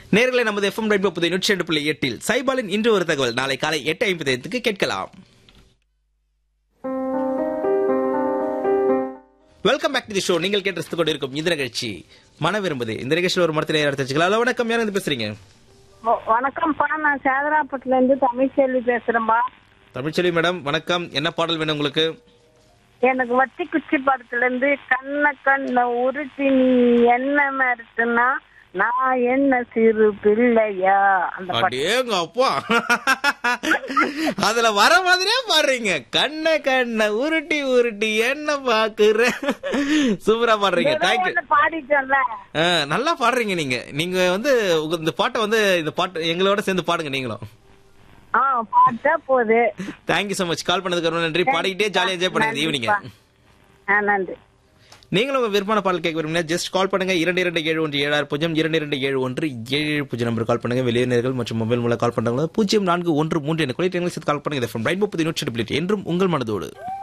நேர்களை நமது எஃப்எம் ரெண்டு முப்பது நூற்றி ரெண்டு புள்ளி எட்டில் சைபாலின் இன்று ஒரு தகவல் நாளை காலை எட்டு ஐம்பது ஐந்துக்கு கேட்கலாம் welcome back to the show நீங்கள் கேட்டு ரசித்துக் கொண்டிருக்கும் இந்த நிகழ்ச்சி மன விரும்புது இந்த நிகழ்ச்சியில் ஒரு மரத்தில் எடுத்து வச்சுக்கலாம் ஹலோ வணக்கம் யார் இருந்து பேசுறீங்க வ- வணக்கம்ப்பா நான் சேதராப்பட்டுல இருந்து தமிழ்ச்செல்வி பேசுறேன்பா தமிழ்ச்செல்வி மேடம் வணக்கம் என்ன பாடல் வேணும் உங்களுக்கு எனக்கு வத்தி குச்சி படத்துல இருந்து கண்ண கண்ண உருட்டி நீ என்ன மறுத்துனா நான் என்ன சிறு பிள்ளையா அந்த பாட்டு அடேங்க அப்பா அதுல வர மாதிரியே பாடுறீங்க கண்ண கண்ண உருட்டி உருட்டி என்ன பாக்குற சூப்பரா பாடுறீங்க ஏதோ தேங்க்யூ ஒண்ணு பாடிட்டோம்ல நல்லா பாடுறீங்க நீங்க நீங்க வந்து உங்க இந்த பாட்டை வந்து இந்த பாட்டு எங்களோட சேர்ந்து பாடுங்க நீங்களும் ஆ பாட்டா போகுது தேங்க்யூ so மச் கால் பண்ணதுக்கு ரொம்ப நன்றி பாடிக்கிட்டே ஜாலியா என்ஜாய் பண்ணுங்க ஈவினிங் நன்றிப்பா. ஆ நன்றி நீங்களும் உங்க விருப்பமான பாடல் கேட்க விரும்பினா ஜஸ்ட் கால் பண்ணுங்க இரண்டு இரண்டு ஏழு ஒன்று ஏழாறு பூஜ்ஜியம் இரண்டு இரண்டு ஏழு ஒன்று ஏழு ஏழு பூஜ்ஜியம் நம்பர் கால் பண்ணுங்க வெளியினர்கள் மற்றும் மொபைல் மூலம் கால் பண்றவங்க பூஜ்ஜியம் நான்கு ஒன்று மூன்று என குறைத்து கால் பண்ணுங்க ஃப்ரம் ரைட் முப்பது நூற்றி என்றும் உங்கள் மனதோடு